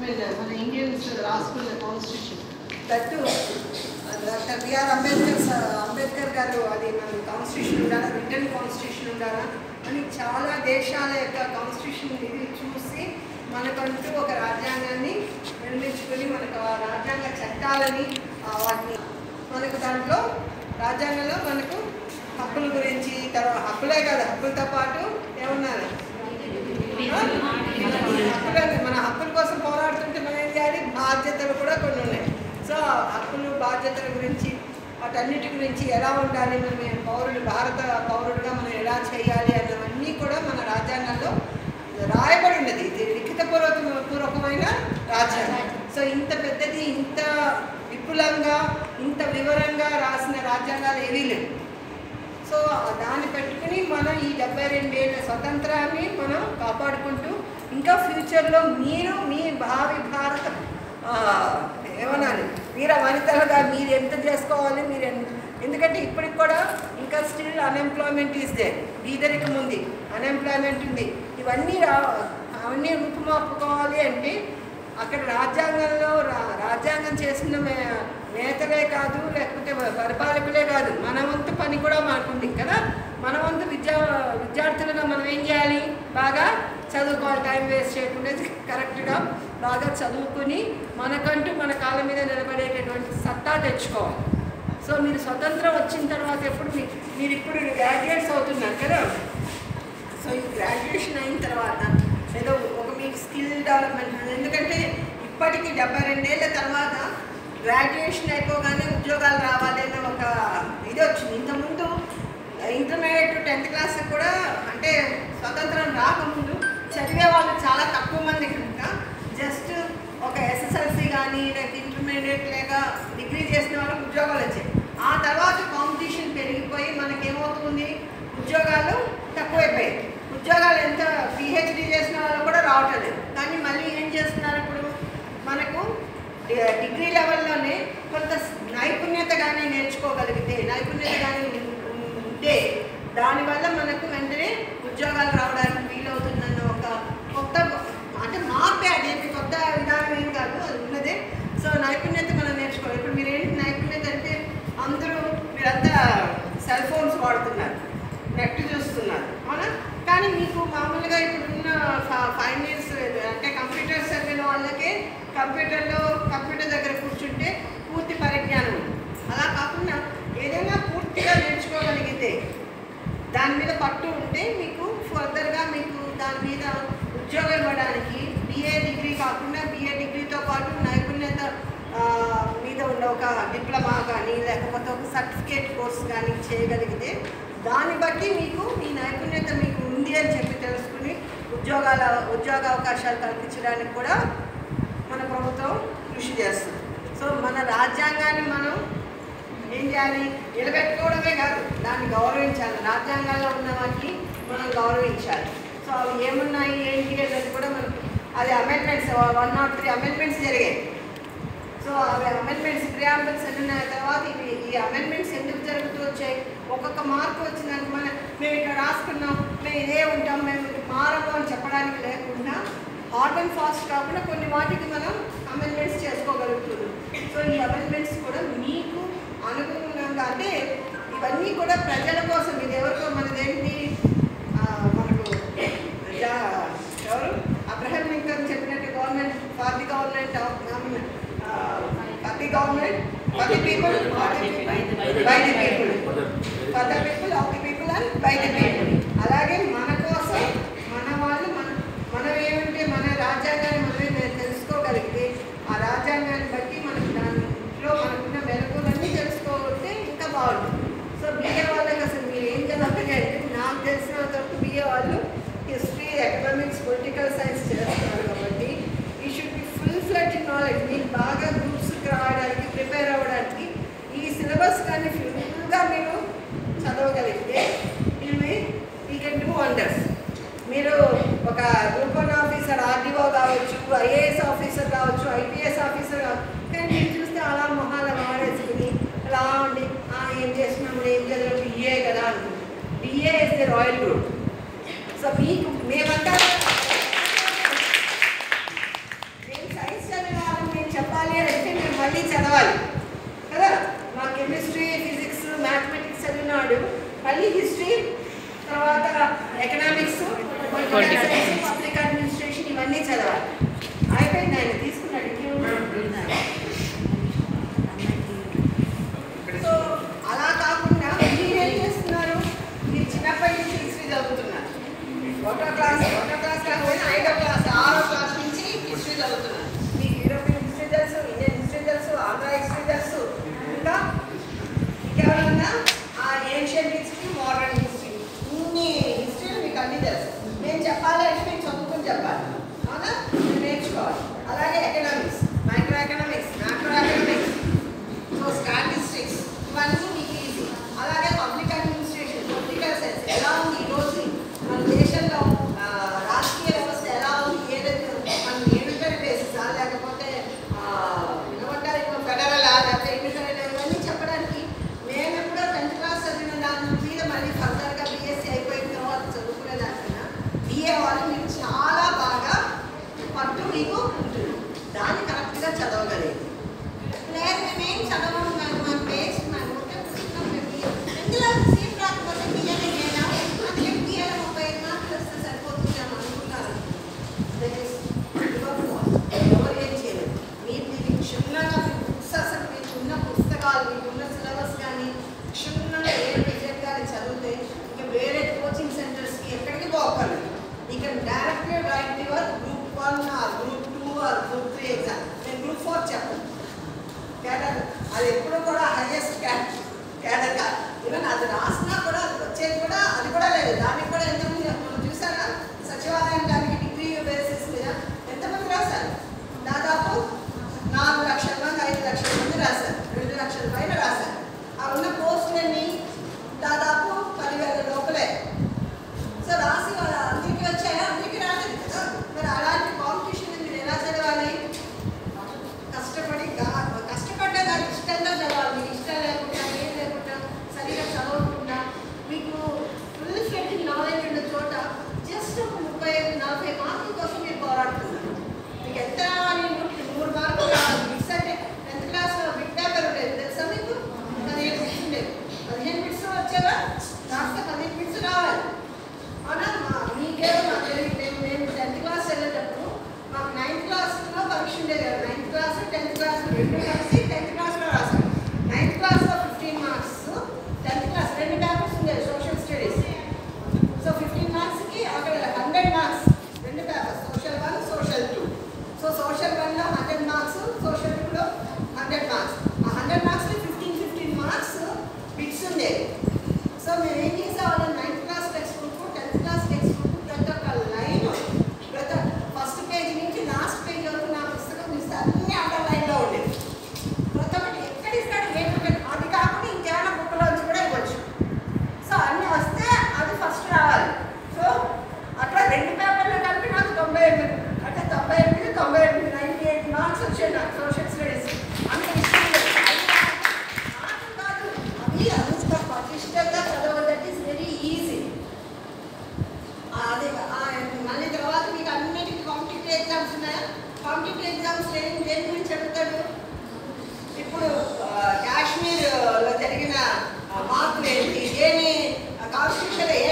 Mean మన Indians రాసుకున్న constitution that doctor BR Ambedkar స- అంబేద్కర్ గారు అది మన కాన్స్టిట్యూషన్ ఉండాలా బ్రిటన్ కాన్స్టిట్యూషన్ ఉండాలా అని చాలా దేశాల యొక్క కాన్స్టిట్యూషన్ ఇది చూసి మనకంటూ ఒక రాజ్యాంగాన్ని నిర్మించుకొని మనకు ఆ రాజ్యాంగ చట్టాలని ఆ వాటిని మనకు దాంట్లో రాజ్యాంగంలో మనకు హక్కుల గురించి తర్వాత హక్కులే కాదు హక్కులతో పాటు ఏమన్నారు హక్కులని మన హక్కుల కోసం పోరాడుతుంటే మనం ఏం చేయాలి బాధ్యతలు కూడా కొన్ని ఉన్నాయి సో ఆ హక్కులు బాధ్యతల గురించి వాటన్నిటి గురించి ఎలా ఉండాలి మనం పౌరుడు భారత పౌరుడుగా మనం ఎలా చేయాలి అన్నవన్నీ కూడా మన రాజ్యాంగంలో రాయబడి ఉన్నది ఇది లిఖిత పూర్వక పూర్వకమైన రాజ్యాంగం సో ఇంత పెద్దది ఇంత విపులంగా ఇంత వివరంగా రాసిన రాజ్యాంగాలు ఏవీ లేవు సో దాన్ని పెట్టుకుని మనం ఈ డెబ్బై రెండేళ్ల స్వతంత్రాన్ని మనం కాపాడుకుంటూ ఇంకా ఫ్యూచర్లో మీరు మీ భావి భారత ఆ, ఏమనాలి వీర వనితలుగా మీరు ఎంత చేసుకోవాలి మీరు ఎన్- ఎందుకంటే ఇప్పటికి కూడా ఇంకా స్టిల్ అన్ఎంప్లాయ్మెంట్ ఈస్ దే బీదరికం ఉంది అన్ఎంప్లాయ్మెంట్ ఉంది ఇవన్నీ రా అవన్నీ రూపుమాపుకోవాలి అంటే అక్కడ రాజ్యాంగంలో రా- రాజ్యాంగం చేసిన మే- నేతలే కాదు లేకపోతే పరిపాలకులే కాదు మన వంతు పని కూడా మనకుంది కదా మన వంతు విద్యా విద్యార్థులుగా మనం ఏం చేయాలి బాగా చదువుకోవాలి టైం వేస్ట్ చేయకుండా కరెక్ట్గా బాగా చదువుకుని మనకంటూ మన కాళ్ళ మీద నిలబడేటటువంటి సత్తా తెచ్చుకోవాలి సో మీరు స్వతంత్రం వచ్చిన తర్వాత ఎప్పుడు మీ- మీరు ఇప్పుడు గ్రాడ్యుయేట్స్ అవుతున్నారు కదా సో ఈ గ్రాడ్యుయేషన్ అయిన తర్వాత ఏదో ఒక మీకు స్కిల్ డెవలప్మెంట్ ఉంది. ఎందుకంటే ఇప్పటికి డెబ్బై రెండేళ్ల తర్వాత గ్రాడ్యుయేషన్ అయిపోగానే ఉద్యోగాలు రావాలి అనే ఒక ఇది వచ్చింది ఇంతకుముందు ఇంటర్మీడియట్ టెన్త్ క్లాస్ కూడా అంటే స్వతంత్రం రాకముందు చదివే వాళ్ళు చాలా తక్కువ మంది కనుక జస్ట్ ఒక ఎస్ఎస్ఎల్సి కానీ లేక ఇంటర్మీడియట్ లేక డిగ్రీ చేసిన వాళ్ళకి ఉద్యోగాలు వచ్చాయి ఆ తర్వాత కాంపిటీషన్ పెరిగిపోయి మనకేమవుతుంది ఉద్యోగాలు తక్కువైపోయాయి ఉద్యోగాలు ఎంత పిహెచ్డి చేసిన వాళ్ళు కూడా రావటం లేదు కానీ మళ్ళీ ఏం చేస్తున్నారు ఇప్పుడు మనకు డి- డిగ్రీ లెవెల్లోనే కొంత నైపుణ్యత కానీ నేర్చుకోగలిగితే నైపుణ్యత కానీ ఉంటే దానివల్ల మనకు వెంటనే ఉద్యోగాలు రావడానికి వీలవుతుందన్న ఒక కొత్త అంటే మార్పే అదేంటి కొత్త విధానం ఏం కాదు అది ఉన్నదే సో నైపుణ్యత మనం నేర్చుకోవాలి ఇప్పుడు మీరు ఏంటి నైపుణ్యత అంటే అందరూ మీరంతా సెల్ ఫోన్స్ వాడుతున్నారు నెట్ చూస్తున్నారు అవునా కానీ మీకు మామూలుగా ఇప్పుడున్న ఫైవ్ ఇయర్స్ అంటే కంప్యూటర్స్ చదివిన వాళ్ళకే కంప్యూటర్లో కంప్యూటర్ దగ్గర కూర్చుంటే పూర్తి పరిజ్ఞానం ఉంది అలా కాకుండా ఏదైనా పూర్తిగా నేర్చుకోగలిగితే దాని మీద పట్టు ఉంటే మీకు ఫర్దర్గా మీకు దాని మీద ఉద్యోగం ఇవ్వడానికి బిఏ డిగ్రీ కాకుండా బిఏ డిగ్రీతో పాటు నైపుణ్యత ఆ, మీద ఉన్న ఒక డిప్లొమా కానీ లేకపోతే ఒక సర్టిఫికేట్ కోర్స్ కానీ చేయగలిగితే దాన్ని బట్టి మీకు మీ నైపుణ్యత మీకు ఉంది అని చెప్పి తెలుసుకుని ఉద్యోగాల ఉద్యోగ అవకాశాలు కల్పించడానికి కూడా మన ప్రభుత్వం కృషి చేస్తుంది సో మన రాజ్యాంగాన్ని మనం ఏం చేయాలి నిలబెట్టుకోవడమే కాదు దాన్ని గౌరవించాలి రాజ్యాంగాల్లో ఉన్న వాటిని మనం గౌరవించాలి సో అవి ఏమున్నాయి ఏంటి అనేది కూడా మనకి అది amendments one not three amendments జరిగాయి సో అవి అమెండ్మెంట్స్ ప్రియాంబుల్స్ అన్న తర్వాత ఇవి ఈ అమెండ్మెంట్స్ ఎందుకు జరుగుతూ వచ్చాయి ఒక్కొక్క మార్పు వచ్చిందని మన మేము ఇక్కడ రాసుకున్నాం మేము ఇదే ఉంటాం మేము ఇది మారము అని చెప్పడానికి లేకుండా హార్డ్ అండ్ ఫాస్ట్ కాకుండా కొన్ని వాటికి మనం అమెండ్మెంట్స్ చేసుకోగలుగుతున్నాం సో ఈ అమెండ్మెంట్స్ కూడా మీకు అనుగుణంగా అంటే ఇవన్నీ కూడా ప్రజల కోసం ఇది ఎవరికో మనదేంటి ఆ, మనకు జా- ఎవరు అబ్రహం లింకన్ చెప్పినట్టు government for the government of for the government for the people by the people for the people of the people and by the people అలాగే మన కోసం మన వాళ్ళు మన మనం ఏమంటే మన రాజ్యాంగాన్ని మనమే తె- తెలుసుకోగలిగితే ఆ రాజ్యాంగాన్ని బట్టి మనకు దాంట్లో మనకున్న మెలకులన్నీ తెలుసుకోగలిగితే ఇంకా బాగుంటుంది సో బిఏ వాళ్ళకి అసలు మీరు ఏం చదవాలి అంటే నాకు తెలిసినంత వరకు బిఏ వాళ్ళు హిస్టరీ ఎకనామిక్స్ పొలిటికల్ సైన్స్ చేస్తున్నారు కాబట్టి ఈ should be full fledged knowledge మీకు బాగా గ్రూప్స్కి రావడానికి ప్రిపేర్ అవ్వడానికి ఈ సిలబస్ కానీ ఫుల్గా మీరు చదవగలిగితే ఇవి యూ కెన్ డూ వండర్స్ మీరు ఒక గ్రూప్ వన్ ఆఫీసర్ ఆర్డీఓ కావచ్చు ఐఏఎస్ ఆఫీసర్ కావచ్చు ఐపీఎస్ ఆఫీసర్ కావచ్చు కానీ మీరు చూస్తే అలా మొహాల వాడేసుకుని అలా ఉండి "ఆ, ఏం చేసినాము ఏం చదివాము బిఏ కదా అనుకుంటాం BA is the royal group so మీకు మేమంతా మేము సైన్స్ ఇవన్నీ చదవాలి కదా మా కెమిస్ట్రీ ఫిజిక్స్ మ్యాథమెటిక్స్ చదివినాడు మళ్ళీ హిస్టరీ తర్వాత economics political science public administration ఇవన్నీ చదవాలి అయిపోయింది ఆయన తీసుకున్నాడు ఇంకేముంది? సో అలా కాకుండా మీరు ఏం చేస్తున్నారు మీరు చిన్నప్పటి నుంచి హిస్టరీ చదువుతున్నారు ఒకటో క్లాస్ ఒకటో క్లాస్ కాకపోయినా ఐదో క్లాస్ ఆరో క్లాస్ నుంచి హిస్టరీ చదువుతున్నారు మీకు యూరోపియన్ హిస్టరీ తెలుసు ఇండియన్ హిస్టరీ తెలుసు ఆంధ్ర హిస్టరీ తెలుసు ఇంకా ఇంకెవరన్నా ఆ ఏన్షియన్ హిస్టరీ మోడర్న్ హిస్టరీ ఇన్ని హిస్టరీలు మీకు అన్నీ తెలుసు నేను చెప్పాలి అంటే మీకు చదువుకుని చెప్పాలి అవునా మీరు నేర్చుకోవాలి అలాగే economics micro economics macro economics so statistics ఇవన్నీ మీకు ఈజీ అలాగే పబ్లిక్ అడ్మినిస్ట్రేషన్ పొలిటికల్ సైన్స్ ఎలా ఉంది ఈరోజు మన దేశంలో ఆ, రాజకీయ వ్యవస్థ ఎలా ఉంది ఏదైతే మన యూనిటరీ బేసిస్ లేకపోతే ఆ, ఏమంటారు ఇప్పుడు ఫెడరల్ లేకపోతే యూనిటరీ ఇవన్నీ చెప్పడానికి మేము ఎప్పుడో టెన్త్ క్లాస్ చదివిన దాని మీద మళ్ళీ ఫర్దర్గా బీఎస్సీ అయిపోయిన తర్వాత చదువుకునే దానికన్నా బిఏ వాళ్ళు మీకు చాలా బాగా పట్టు మీకు ఉంటుంది దాన్ని కరెక్ట్గా చదవగలేదు లేదు మేమేం చదవము మేము మాకు వేస్ట్ మేము ఉంటే పుస్తకం పెట్టి ఇందులో సీట్ రాకపోతే బియ్యనే లేదా అందుకే బియ్యలో ముప్పై ఐదు మార్కులు వస్తే సరిపోతుంది అని అనుకుంటారు That is your fault. ఎవరు ఏం చేయలేదు మీరు ఇది క్షుణ్ణంగా మీ బుక్స్ అసలు మీకు ఉన్న పుస్తకాలు మీకు ఉన్న సిలబస్ కానీ క్షుణ్ణంగా ఏ టీచర్ గారి చదివితే ఇంకా వేరే కోచింగ్ సెంటర్స్కి ఎక్కడికి పోకర్లేదు you can directly write your group one or group two or group three exam నేను గ్రూప్ ఫోర్ చెప్పను క్యాడర్ అది ఎప్పుడు కూడా హైయెస్ట్ క్యాడర్ కాదు ఈవెన్ అది రాసినా కూడా అది వచ్చేది కూడా అది కూడా లేదు దానికి కూడా ఎంతమంది మనం చూసారా సచివాలయం దానికి డిగ్రీ బేసిస్ మీద ఎంతమంది రాశారు దాదాపు నాలుగు లక్షల మంది ఐదు లక్షల మంది రాశారు రెండు లక్షల పైన రాశారు ఆ ఉన్న పోస్టులన్నీ దాదాపు పదివేల లోపలే సో రాసి వాళ్ళ అందరికీ వచ్చాయా అందరికీ రాలేదు కదా మరి అలాంటి కాంపిటీషన్ మీరు ఎలా చదవాలి కష్టపడి గా- కష్టపడ్డా దానికి ఇష్టంగా చదవాలి మీకు ఇష్టం లేకుండా ఏం లేకుండా సరిగా చదవకుండా మీకు ఫుల్ ఫ్లెడ్జ్ నాలెడ్జ్ ఉన్న చోట జస్ట్ ఒక ముప్పై ఐదు నలభై మార్కుల కోసం మీరు పోరాడుతున్నారు మీకు ఎంత రావాలి నూరు నూరు మార్కులు రావాలి బిట్స్ అంటే టెన్త్ క్లాస్లో బిట్ పేపర్ ఉండేది తెలుసా మీకు పదిహేను బిట్స్ ఉండేది పదిహేను బిట్స్ వచ్చారా రాస్తే పదిహేను బిట్స్ రావాలి అవునా మా మీకేమో మాకు తెలియదు మేము మేము టెన్త్ క్లాస్ వెళ్ళేటప్పుడు మాకు నైన్త్ క్లాస్లో పరీక్ష ఉండేది కదా నైన్త్ క్లాస్ టెన్త్ క్లాస్ రెండు కలిసి టెన్త్ క్లాస్లో రాసాం నైన్త్ క్లాస్లో ఫిఫ్టీన్ మార్క్స్ టెన్త్ క్లాస్ రెండు పేపర్స్ ఉండేది సోషల్ స్టడీస్ సో ఫిఫ్టీన్ మార్క్స్కి అక్కడ హండ్రెడ్ మార్క్స్ రెండు papers social one social two so social వన్లో హండ్రెడ్ మార్క్స్ సోషల్ టూలో హండ్రెడ్ మార్క్స్ ఆ హండ్రెడ్ మార్క్స్కి ఫిఫ్టీన్ ఫిఫ్టీన్ మార్క్స్ బిట్స్ ఉండేవి సో మేము ఏం చేసేవాళ్ళం ninth class text book tenth class text book ప్రతి ఒక్క లైన్ ప్రతి ఫస్ట్ పేజ్ నుంచి లాస్ట్ పేజ్ వరకు నా పుస్తకం ఇస్తే అన్ని అండర్ లైన్లో ఉండేది ప్రతి ఒక్కటి ఎక్కడ ఇస్తాడు ఏ book అని. అది కాకుండా ఇంకేమైనా బుక్లోంచి కూడా ఇవ్వచ్చు సో అన్నీ వస్తే అది ఫస్ట్ రావాలి సో అట్లా రెండు పేపర్లు కలిపి నాకు తొంభై ఎనిమిది అంటే తొంభై ఎనిమిది తొంభై ఎనిమిది నైంటీ ఎయిట్ మార్క్స్ వచ్చాయి నాకు సోషల్ స్టడీస్ అంత ఇష్టం లేదు. నాకు కాదు అవి అంత పటిష్టంగా చదవడం దట్ ఈస్ వెరీ ఈజీ అది ఆ, మళ్ళీ తర్వాత మీకు అన్నిటికీ కాంపిటేటివ్ ఎగ్జామ్స్ ఉన్నాయా కాంపిటేటివ్ ఎగ్జామ్స్ ఏం దేని గురించి చెప్తాడు ఇప్పుడు ఆ, కాశ్మీర్లో జరిగిన ఆ, మార్పులు ఏంటి దేని కాన్స్టిట్యూషన్లో ఏ